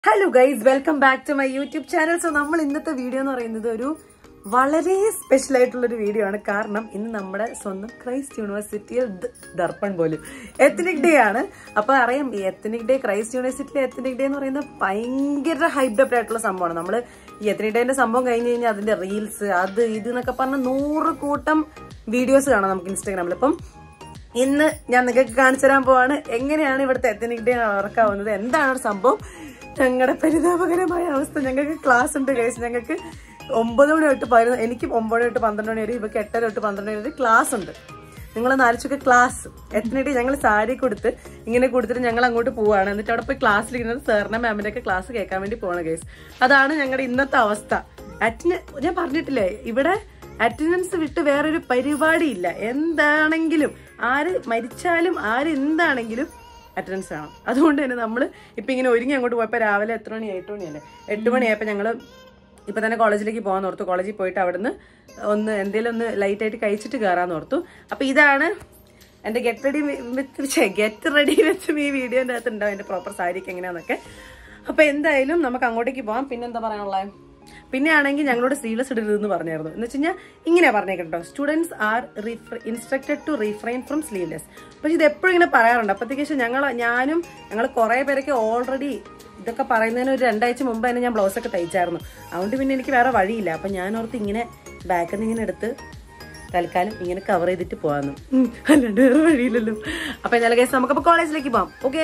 Hello guys welcome back to my YouTube channel so നമ്മൾ ഇന്നത്തെ video എന്ന് പറയുന്നത് ഒരു വളരെ സ്പെഷ്യൽ ആയിട്ടുള്ള ഒരു വീഡിയോ ആണ് കാരണം ഇന്ന് നമ്മുടെ സ്വന്തം ക്രൈസ്റ്റ് യൂണിവേഴ്സിറ്റിയിൽ ദ- ദർപ്പൺ പോലും എത്തനിക് ഡേ ആണ് അപ്പൊ അറിയാം ഈ എത്തനിക് ഡേ ക്രൈസ്റ്റ് യൂണിവേഴ്സിറ്റിയിലെ എത്തനിക് ഡേ എന്ന് പറയുന്നത് ഭയങ്കര ഹൈബ്ഡപ്പ് ആയിട്ടുള്ള സംഭവമാണ് നമ്മൾ ഈ എത്തനിക് ഡേന്റെ സംഭവം കഴിഞ്ഞ് കഴിഞ്ഞാൽ അതിന്റെ റീൽസ് അത് ഇത് എന്നൊക്കെ പറഞ്ഞ നൂറ് കൂട്ടം വീഡിയോസ് കാണാം നമുക്ക് ഇൻസ്റ്റാഗ്രാമിൽ അപ്പം ഇന്ന് ഞാൻ നിങ്ങൾക്ക് കാണിച്ചു തരാൻ പോവാണ് എങ്ങനെയാണ് ഇവിടുത്തെ എത്തനിക് ഡേ നടക്കാവുന്നത് എന്താണ് ഒരു സംഭവം ഞങ്ങളുടെ പരിതാപകരമായ അവസ്ഥ ഞങ്ങൾക്ക് ക്ലാസ് ഉണ്ട് കേസ് ഞങ്ങൾക്ക് ഒമ്പത് മണി തൊട്ട് പതിനൊന്ന് എനിക്ക് ഒമ്പത് തൊട്ട് പന്ത്രണ്ട് മണി വരെ ഇവർക്ക് എട്ടര തൊട്ട് പന്ത്രണ്ട് മണി വരെ ക്ലാസ് ഉണ്ട് നിങ്ങൾ നാലിച്ചൊക്കെ ക്ലാസ് എത്തനിട്ട് ഞങ്ങൾ സാരി കൊടുത്ത് ഇങ്ങനെ കൊടുത്തിട്ട് ഞങ്ങൾ അങ്ങോട്ട് പോവാണ് എന്നിട്ട് അവിടെ പോയി ക്ലാസ്സിലിരുന്നത് സാറിനെ മാമിന്റെ ഒക്കെ ക്ലാസ് കേൾക്കാൻ വേണ്ടി പോവാണ് കേസ് അതാണ് ഞങ്ങളുടെ ഇന്നത്തെ അവസ്ഥ അറ്റിന് ഞാൻ പറഞ്ഞിട്ടില്ലേ ഇവിടെ അറ്റൻഡൻസ് വിട്ട് വേറൊരു പരിപാടിയില്ല എന്താണെങ്കിലും ആര് മരിച്ചാലും ആര് എന്താണെങ്കിലും അറ്റൻഡൻസ് വേണം അതുകൊണ്ട് തന്നെ നമ്മൾ ഇപ്പം ഇങ്ങനെ ഒരുങ്ങി അങ്ങോട്ട് പോയപ്പോൾ രാവിലെ എത്ര മണി എട്ട് മണിയല്ലേ എട്ട് മണിയായപ്പോൾ ഞങ്ങൾ ഇപ്പം തന്നെ കോളേജിലേക്ക് പോകാൻ ഓർത്തു കോളേജിൽ പോയിട്ട് അവിടുന്ന് ഒന്ന് എന്തെങ്കിലും ഒന്ന് ലൈറ്റ് ആയിട്ട് കഴിച്ചിട്ട് കയറാൻ ഓർത്തു അപ്പം ഇതാണ് എൻ്റെ get ready with get ready with ഈ വീഡിയോൻ്റെ അകത്ത് ഉണ്ടാവും എൻ്റെ പ്രോപ്പർ സാരിക്ക് എങ്ങനെയാണെന്നൊക്കെ അപ്പോൾ എന്തായാലും നമുക്ക് അങ്ങോട്ടേക്ക് പോകാം പിന്നെന്താ പറയാനുള്ളത് പിന്നെ ആണെങ്കിൽ ഞങ്ങളോട് സ്ലീവ്ലെസ് ഇടരുതെന്ന് പറഞ്ഞായിരുന്നു എന്ന് വെച്ച് കഴിഞ്ഞാൽ ഇങ്ങനെ പറഞ്ഞേക്കട്ടോ students are instructed to refrain from sleeveless പക്ഷെ ഇത് എപ്പോഴും ഇങ്ങനെ പറയാറുണ്ട് അപ്പോഴത്തേക്ക് ശേഷം ഞങ്ങൾ ഞാനും ഞങ്ങൾ കുറേ പേരൊക്കെ ഓൾറെഡി ഇതൊക്കെ പറയുന്നതിന് ഒരു രണ്ടാഴ്ച മുമ്പ് തന്നെ ഞാൻ ബ്ലൗസ് ഒക്കെ തയ്ച്ചായിരുന്നു അതുകൊണ്ട് പിന്നെ എനിക്ക് വേറെ വഴിയില്ല അപ്പം ഞാൻ ഓർത്ത് ഇങ്ങനെ ബാക്കിൽ നിന്ന് ഇങ്ങനെ എടുത്ത് തൽക്കാലം ഇങ്ങനെ കവർ ചെയ്തിട്ട് പോകാമെന്ന് ഉം, അല്ലാണ്ട് വേറെ വഴിയില്ലല്ലോ അപ്പം എന്തായാലും കേസ് നമുക്കപ്പോൾ കോളേജിലേക്ക് പോകാം ഓക്കെ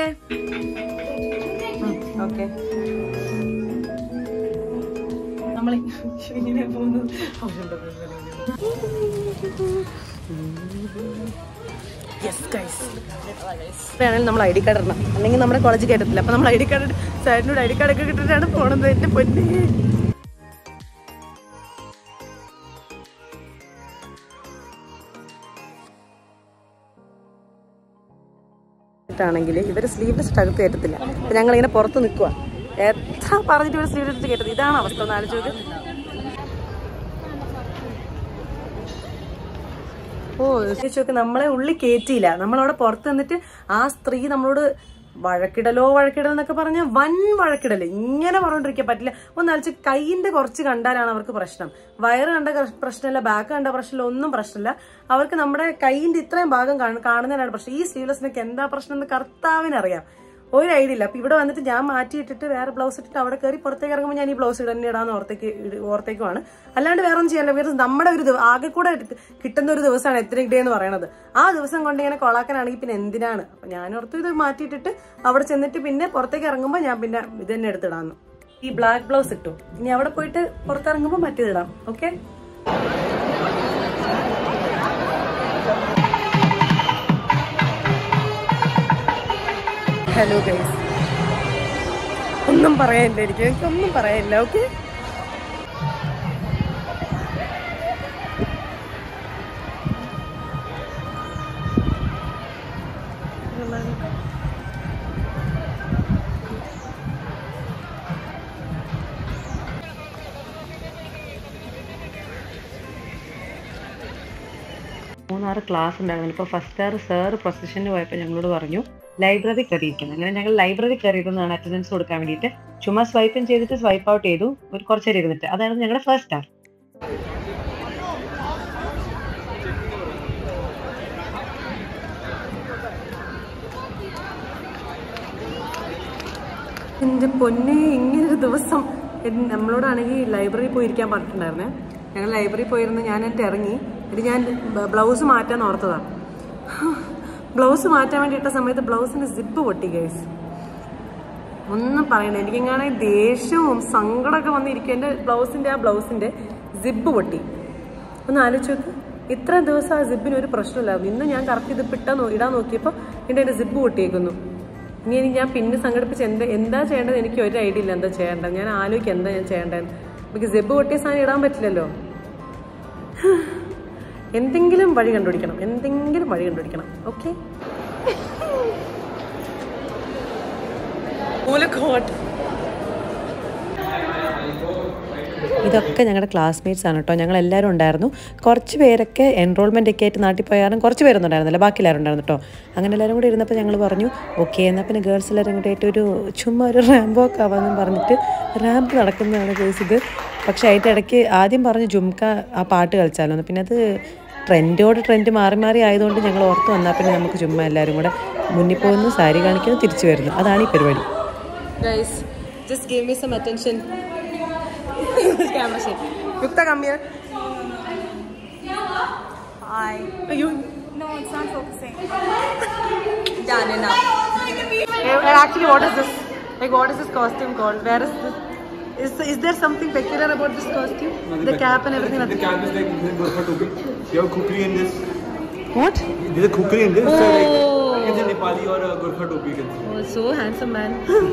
ഓക്കെ നമ്മൾ ഇങ്ങനെ പോകുന്നു വേണമെങ്കിൽ നമ്മൾ ഐ ഡി കാർഡ് ഇടണം അല്ലെങ്കിൽ നമ്മുടെ കോളേജ് കേട്ടത്തില്ല അപ്പൊ നമ്മൾ ഐ ഡി കാർഡ് സാറിനോട് ഐ ഡി കാർഡ് ഒക്കെ കിട്ടിയിട്ടാണ് പോണത് എന്റെ പൊന്നെ ാണെങ്കിൽ ഇവർ സ്ലീവ്ലെസ് അകത്ത് കയറ്റത്തില്ല അപ്പൊ ഞങ്ങൾ ഇങ്ങനെ പുറത്ത് നിൽക്കുക എത്ര പറഞ്ഞിട്ട് ഇവർ സ്ലീവ്ലെസ് കയറ്റത് ഇതാണ് അവസ്ഥ ഒന്ന് ആലോചിച്ച് നോക്ക് ഓ ചോദിച്ചോക്ക് നമ്മളെ ഉള്ളിൽ കയറ്റിയില്ല നമ്മളവിടെ പുറത്ത് നിന്നിട്ട് ആ സ്ത്രീ നമ്മളോട് വഴക്കിടലോ വഴക്കിടലോ എന്നൊക്കെ പറഞ്ഞ വൻ വഴക്കിടല് ഇങ്ങനെ പറഞ്ഞോണ്ടിരിക്കാൻ പറ്റില്ല ഒന്ന് അലച്ച് കൈയിന്റെ കുറച്ച് കണ്ടാലാണ് അവർക്ക് പ്രശ്നം വയറ് കണ്ട ക- പ്രശ്നമില്ല ബാക്ക് കണ്ട പ്രശ്നമില്ല ഒന്നും പ്രശ്നമില്ല അവർക്ക് നമ്മുടെ കൈയിന്റെ ഇത്രയും ഭാഗം കാണ- കാണുന്നതിനാണ് പ്രശ്നം ഈ സ്ലീവ്ലെസ്സിനൊക്കെ എന്താ പ്രശ്നം എന്ന് കർത്താവിനറിയാം ഒരു ഐഡിയ ഇല്ല അപ്പൊ ഇവിടെ വന്നിട്ട് ഞാൻ മാറ്റിയിട്ടിട്ട് വേറെ ബ്ലൗസ് ഇട്ടിട്ട് അവിടെ കയറി പുറത്തേക്ക് ഇറങ്ങുമ്പോൾ ഞാൻ ഈ ബ്ലൗസ് തന്നെ ഇടാന്ന് ഓർത്തേക്ക് ഇട്- ഓർത്തേക്കുമാണ് അല്ലാണ്ട് വേറെ ഒന്നും ചെയ്യാനില്ല വേറെ നമ്മുടെ ഒരു ദിവ- ആകെ കൂടെ ഇട്ട് കിട്ടുന്ന ഒരു ദിവസമാണ് എത്രയും ഡേ എന്ന് പറയുന്നത് ആ ദിവസം കൊണ്ട് ഇങ്ങനെ കൊളാക്കാനാണെങ്കിൽ പിന്നെ എന്തിനാണ് അപ്പൊ ഞാൻ ഓർത്തു ഇത് മാറ്റിയിട്ടിട്ട് അവിടെ ചെന്നിട്ട് പിന്നെ പുറത്തേക്ക് ഇറങ്ങുമ്പോൾ ഞാൻ പിന്നെ ഇത് തന്നെ എടുത്തിടാന്ന് ഈ ബ്ലാക്ക് ബ്ലൗസ് ഇട്ടു ഇനി അവിടെ പോയിട്ട് പുറത്തിറങ്ങുമ്പോൾ മറ്റേതിടാം ഓക്കെ ഹലോ ഗൈസ് ഒന്നും പറയാനില്ല എനിക്ക് എനിക്കൊന്നും പറയാനില്ല ഓക്കെ മൂന്നാറ് ക്ലാസ് ഉണ്ടായിരുന്നു ഇപ്പോൾ ഫസ്റ്റ് ഇയർ സാർ പ്രൊസഷന് പോയപ്പോൾ ഞങ്ങളോട് പറഞ്ഞു ലൈബ്രറി കയറിയിരിക്കുന്നത് അങ്ങനെ ഞങ്ങൾ ലൈബ്രറി കയറിയിരുന്നതാണ് അറ്റൻഡൻസ് കൊടുക്കാൻ വേണ്ടിയിട്ട് ചുമ്മാ സ്വൈപ്പ് ഇൻ ചെയ്തിട്ട് സ്വൈപ്പ് ഔട്ട് ചെയ്തു ഒരു കുറച്ച് നേരം ഇരുന്നിട്ട് അതായിരുന്നു ഞങ്ങളുടെ ഫസ്റ്റ് ഇയർ എൻ്റെ പൊന്നെ ഇങ്ങനൊരു ദിവസം എൻ- നമ്മളോടാണെങ്കിൽ ലൈബ്രറി പോയിരിക്കാൻ പറഞ്ഞിട്ടുണ്ടായിരുന്നേ ഞങ്ങൾ ലൈബ്രറി പോയിരുന്ന് ഞാൻ എന്നിട്ട് ഇറങ്ങി എന്നിട്ട് ഞാൻ ബ- ബ്ലൗസ് മാറ്റാൻ ഓർത്തതാണ് ബ്ലൗസ് മാറ്റാൻ വേണ്ടി ഇട്ട സമയത്ത് ബ്ലൗസിന്റെ സിപ്പ് പൊട്ടി ഗൈസ് ഒന്നും പറയണ്ട എനിക്കെങ്ങാണെങ്കിൽ ദേഷ്യവും സങ്കടമൊക്കെ വന്നിരിക്കും എൻ്റെ ബ്ലൗസിന്റെ ആ ബ്ലൗസിന്റെ സിപ്പ് പൊട്ടി ഒന്ന് ആലോചിച്ച് നോക്ക് ഇത്ര ദിവസം ആ സിബിന് ഒരു പ്രശ്നമില്ലായിരുന്നു ഇന്ന് ഞാൻ കറക്റ്റ് ഇത് ഇട്ടാ നോ- ഇടാൻ നോക്കിയപ്പോൾ എൻ്റെ എൻ്റെ സിബ് പൊട്ടിയേക്കുന്നു ഇനി എനിക്ക് ഞാൻ പിന്നെ സംഘടിപ്പിച്ച് എന്താ എന്താ ചെയ്യേണ്ടത് എനിക്ക് ഒരു ഐഡിയ ഇല്ല എന്താ ചെയ്യേണ്ടത് ഞാൻ ആലോചിക്കാം എന്താ ഞാൻ ചെയ്യേണ്ടത് എനിക്ക് സിബ് പൊട്ടിയ സാധനം ഇടാൻ പറ്റില്ലല്ലോ എന്തെങ്കിലും വഴി കണ്ടുപിടിക്കണം എന്തെങ്കിലും വഴി കണ്ടുപിടിക്കണം ഓക്കെ മൂലക്കോട്ട് ഇതൊക്കെ ഞങ്ങളുടെ ക്ലാസ്മേറ്റ്സ് ആണ് കേട്ടോ ഞങ്ങൾ എല്ലാവരും ഉണ്ടായിരുന്നു കുറച്ച് പേരൊക്കെ എൻറോൾമെൻ്റ് ഒക്കെ ആയിട്ട് നാട്ടിൽ പോയാലും കുറച്ച് പേരൊന്നും ഉണ്ടായിരുന്നില്ല ബാക്കി എല്ലാവരും ഉണ്ടായിരുന്നു കേട്ടോ അങ്ങനെ എല്ലാവരും കൂടി ഇരുന്നപ്പോൾ ഞങ്ങൾ പറഞ്ഞു ഓക്കെ എന്നാൽ പിന്നെ ഗേൾസ് എല്ലാവരും കൂടി ആയിട്ട് ഒരു ചുമ്മാ ഒരു റാമ്പ് ഒക്കെ ആവാമെന്നും പറഞ്ഞിട്ട് റാമ്പ് നടക്കുന്നതാണ് കേസ് ഇത് പക്ഷേ അതിൻ്റെ ഇടയ്ക്ക് ആദ്യം പറഞ്ഞു ജുംക്ക ആ പാട്ട് കളിച്ചാലോ പിന്നെ അത് ട്രെൻഡോട് ട്രെൻഡ് മാറി മാറി ആയതുകൊണ്ട് ഞങ്ങൾ ഓർത്ത് വന്നാൽ പിന്നെ നമുക്ക് ചുമ്മാ എല്ലാവരും കൂടെ മുന്നിൽ പോകുന്നു സാരി കാണിക്കുന്നു തിരിച്ചു വരുന്നു അതാണ് ഈ പരിപാടി guys just give me some attention camera shake Yukta come here Hi. അയ്യോ No, it's not focusing. done enough. Hey, actually, what is this? Like, what is this costume called? Where is this? Is, is there something peculiar about this costume? the cap and everything? The cap is like this is Gorkha topi. You have kukri in this. What? There's a kukri in this. So like, Oh. it's a Nepali or a Gorkha topi. You can say. Oh, so handsome man.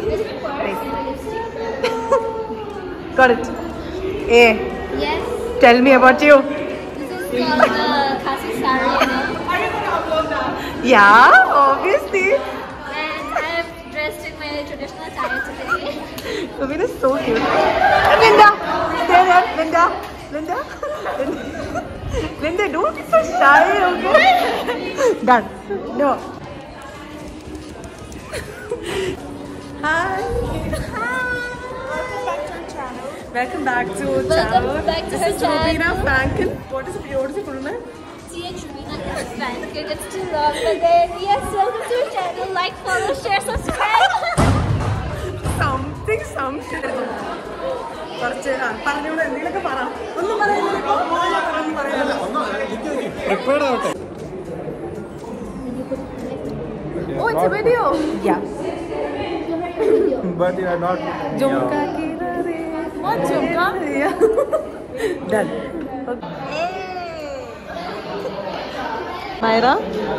Got it. Hey, Yes, tell me about you. this is called the Khasi sari, you know. Yeah, obviously. And I have dressed in my traditional attire today. Naveen is so cute. Linda, stay there. Linda, Linda, Linda. Linda, don't be so shy, okay? Done. No. Hi. Welcome back to our channel. Welcome back to this her is Rubina channel. Franken. What is it? What is it full name? TH Rubina is Franklin. It's too long, but then yes, welcome to our channel. Like, follow, share, subscribe. Something, something. കുറച്ച് ആ, പറഞ്ഞോളൂ എന്തെങ്കിലുമൊക്കെ പറ ഒന്നും പറയുന്നില്ല ഒന്നും പറയുന്നില്ല oh, it's a video. Yeah. But you are not. Jumka What Jumka? Yeah. Done. Myra?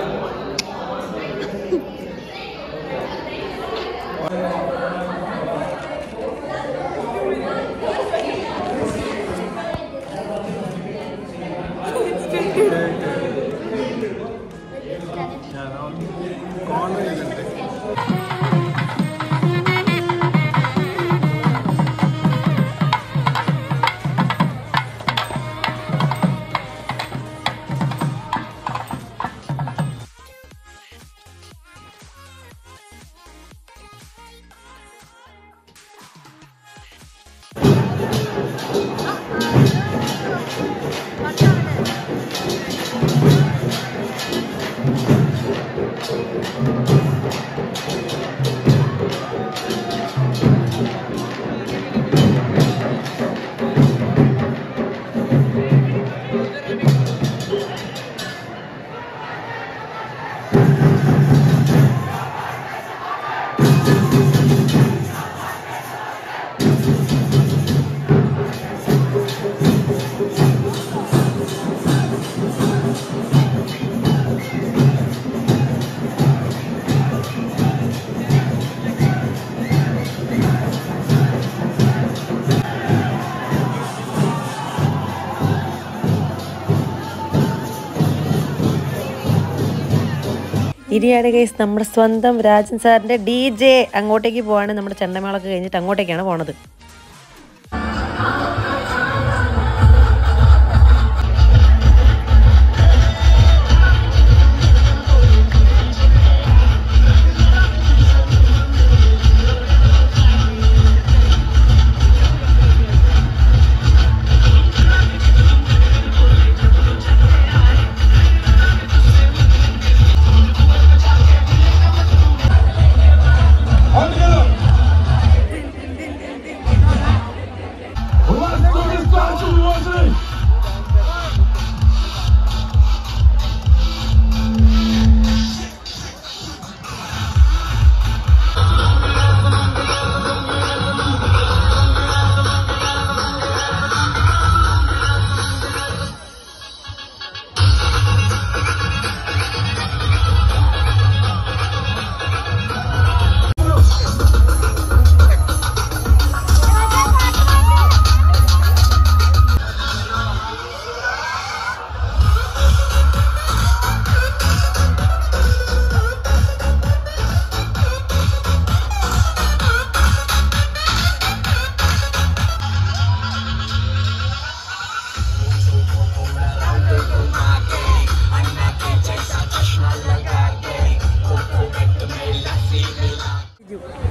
ഇനിയാണ് കേസ് നമ്മുടെ സ്വന്തം രാജൻ സാറിന്റെ ഡി ജെ അങ്ങോട്ടേക്ക് പോവാണ് നമ്മുടെ ചെണ്ടമേളൊക്കെ കഴിഞ്ഞിട്ട് അങ്ങോട്ടേക്കാണ് പോണത്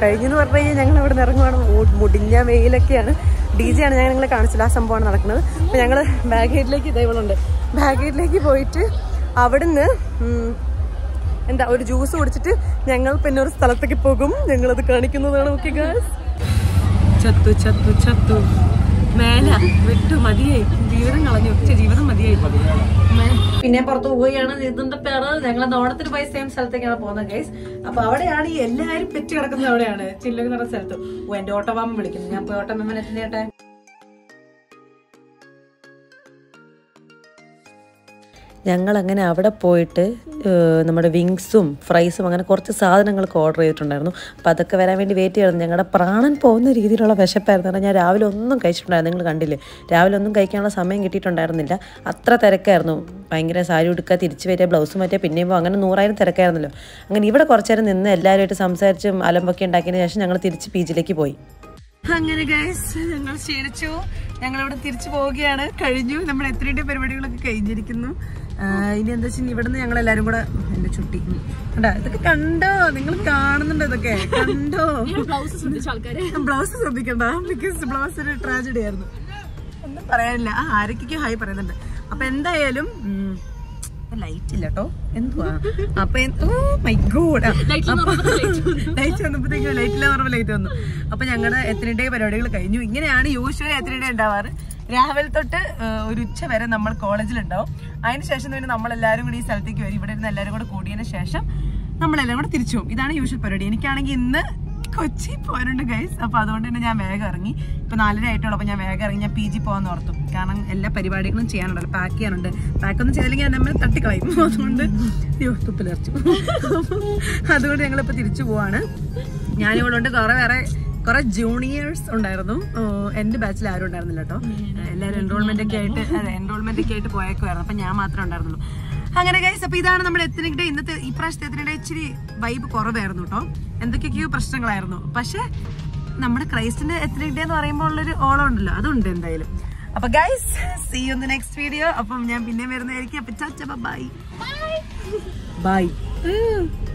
കഴിഞ്ഞെന്ന് പറഞ്ഞു കഴിഞ്ഞാൽ ഞങ്ങൾ ഇവിടെ നിന്ന് ഇറങ്ങുവാണ് ഓ- മുടിഞ്ഞ വെയിലൊക്കെയാണ് ഡി ജെ ആണ് ഞാൻ നിങ്ങളെ കാണിച്ചില്ല ആ സംഭവമാണ് നടക്കുന്നത് അപ്പോൾ ഞങ്ങൾ ബാഗേറ്റിലേക്ക് ഇതേവളുണ്ട് ബാഗേറ്റിലേക്ക് പോയിട്ട് അവിടുന്ന് ഉം, എന്താ ഒരു ജ്യൂസ് കുടിച്ചിട്ട് ഞങ്ങൾ പിന്നെ ഒരു സ്ഥലത്തേക്ക് പോകും ഞങ്ങളത് കാണിക്കുന്നതാണ് ഓക്കെ ഗാസ് ചത്തു ചത്തു ചത്തു മേല വിട്ടു മതിയായി ജീവിതം കളഞ്ഞു ഛെ, ജീവിതം മതിയായി പിന്നെ പുറത്ത് പോവുകയാണ് ഇതിന്റെ പേര് ഞങ്ങൾ ഓണത്തിന് പോയ സെയിം സ്ഥലത്തേക്കാണ് പോകുന്നത് ഗൈസ് അപ്പൊ അവിടെയാണ് ഈ എല്ലാവരും പെറ്റ് കിടക്കുന്നത് അവിടെയാണ് ചില്ലൊക്കെ നടന്ന സ്ഥലത്ത് ഓ എന്റെ ഓട്ടോമാമൻ വിളിക്കുന്നു ഞാൻ പോയി ഓട്ടോമാമൻ എത്തുന്നേട്ടെ ഞങ്ങൾ അങ്ങനെ അവിടെ പോയിട്ട് ഏഹ്, നമ്മുടെ വിങ്സും ഫ്രൈസും അങ്ങനെ കുറച്ച് സാധനങ്ങളൊക്കെ ഓർഡർ ചെയ്തിട്ടുണ്ടായിരുന്നു അപ്പോൾ അതൊക്കെ വരാൻ വേണ്ടി വെയിറ്റ് ചെയ്യണം ഞങ്ങളുടെ പ്രാണൻ പോകുന്ന രീതിയിലുള്ള വിശപ്പായിരുന്നു കാരണം ഞാൻ രാവിലെ ഒന്നും കഴിച്ചിട്ടുണ്ടായിരുന്നു നിങ്ങൾ കണ്ടില്ലേ രാവിലെ ഒന്നും കഴിക്കാനുള്ള സമയം കിട്ടിയിട്ടുണ്ടായിരുന്നില്ല അത്ര തിരക്കായിരുന്നു ഭയങ്കര സാരി ഉടുക്കുക തിരിച്ച് വരിക ബ്ലൗസ് മാറ്റിയ പിന്നെയും പോകും അങ്ങനെ നൂറായിരം തിരക്കായിരുന്നല്ലോ അങ്ങനെ ഇവിടെ കുറച്ച് നേരം നിന്ന് എല്ലാവരുമായിട്ട് സംസാരിച്ചും അലമ്പൊക്കെ ഉണ്ടാക്കിയതിന് ശേഷം ഞങ്ങൾ തിരിച്ച് പീജിലേക്ക് പോയി അങ്ങനെ ഗൈസ് ഞങ്ങൾ ക്ഷീണിച്ചു ഞങ്ങൾ ഇവിടെ തിരിച്ചു പോവുകയാണ് കഴിഞ്ഞു നമ്മുടെ എത്രയുടെ പരിപാടികളൊക്കെ കഴിഞ്ഞിരിക്കുന്നു ആ, ഇനി എന്താ വെച്ചാൽ ഇവിടെ നിന്ന് ഞങ്ങൾ എല്ലാരും കൂടെ എന്റെ ചുട്ടി ഉം. കണ്ടാ ഇതൊക്കെ കണ്ടോ നിങ്ങൾ കാണുന്നുണ്ടോ ഇതൊക്കെ കണ്ടോ ബ്ലൗസ് ശ്രദ്ധിച്ച ആൾക്കാര് ബ്ലൗസ് ശ്രദ്ധിക്കണ്ട ബിക്കോസ് ബ്ലൗസ് ഒരു ട്രാജഡി ആയിരുന്നു ഒന്നും പറയാനില്ല ആ ആരൊക്കെ ഹായ് പറയുന്നുണ്ട് അപ്പൊ എന്തായാലും ലൈറ്റ് ഇല്ല കേട്ടോ എന്തുവാ അപ്പൊ ഓ മൈ ഗോഡ് ലൈറ്റ് വന്നപ്പോഴത്തേക്കും ലൈറ്റില്ല പറഞ്ഞ ലൈറ്റ് വന്നു അപ്പൊ ഞങ്ങളുടെ എത്രയുടെ പരിപാടികൾ കഴിഞ്ഞു ഇങ്ങനെയാണ് യൂഷ്വലി എത്രയുടെ ഉണ്ടാവാറ് രാവിലെ തൊട്ട് ആ, ഒരു ഉച്ച വരെ നമ്മൾ കോളേജിൽ ഉണ്ടാവും അതിന് ശേഷം പിന്നെ നമ്മൾ എല്ലാവരും കൂടി ഈ സ്ഥലത്തേക്ക് വരും ഇവിടെ ഇരുന്ന് എല്ലാവരും കൂടെ കൂടിയതിന് ശേഷം നമ്മളെല്ലാം കൂടെ തിരിച്ചു പോകും ഇതാണ് യൂഷ്വൽ പരിപാടി എനിക്കാണെങ്കിൽ ഇന്ന് കൊച്ചി പോകാനുണ്ട് ഗൈസ് അപ്പൊ അതുകൊണ്ട് തന്നെ ഞാൻ വേഗം ഇറങ്ങി ഇപ്പൊ നാലര ആയിട്ടുള്ളൂ അപ്പൊ ഞാൻ വേഗം ഇറങ്ങി ഞാൻ പി ജി പോകാൻ ഓർത്തു കാരണം എല്ലാ പരിപാടികളും ചെയ്യാനുണ്ടല്ലോ പാക്ക് ചെയ്യാനുണ്ട് പാക്ക് ഒന്നും ചെയ്തില്ലെങ്കിൽ നമ്മൾ തട്ടിക്കളയും അതുകൊണ്ട് അയ്യോ തുപ്പിലർച്ചു അതുകൊണ്ട് ഞങ്ങളിപ്പോ തിരിച്ചു പോവാണ് ഞാനിവിടെ ഉണ്ട് കുറെ വേറെ കുറെ ജൂനിയേഴ്സ് ഉണ്ടായിരുന്നു ഓ, എന്റെ ബാച്ചിൽ ആരും ഉണ്ടായിരുന്നില്ല കേട്ടോ എല്ലാവരും എൻറോൾമെന്റ് ഒക്കെ ആയിട്ട് അതെ എൻറോൾമെന്റ് ഒക്കെ ആയിട്ട് പോയേക്കുമായിരുന്നു അപ്പൊ ഞാൻ മാത്രമേ ഉണ്ടായിരുന്നുള്ളൂ അങ്ങനെ ഗൈസ് അപ്പൊ ഇതാണ് നമ്മുടെ എത്തനിക് ഡേ ഇന്നത്തെ ഈ പ്രാവശ്യത്തെ എത്തനിക് ഡേ ഇച്ചിരി വൈബ് കുറവായിരുന്നു കേട്ടോ എന്തൊക്കെയൊക്കെയോ പ്രശ്നങ്ങളായിരുന്നു പക്ഷെ നമ്മുടെ ക്രൈസ്റ്റിന്റെ എത്തനിക് ഡേ എന്ന് പറയുമ്പോൾ ഉള്ളൊരു ഓളം ഉണ്ടല്ലോ അതുണ്ട് എന്തായാലും അപ്പൊ guys see you the next video അപ്പം ഞാൻ പിന്നെ വരുന്നതായിരിക്കും അപ്പൊ ബൈ ബൈ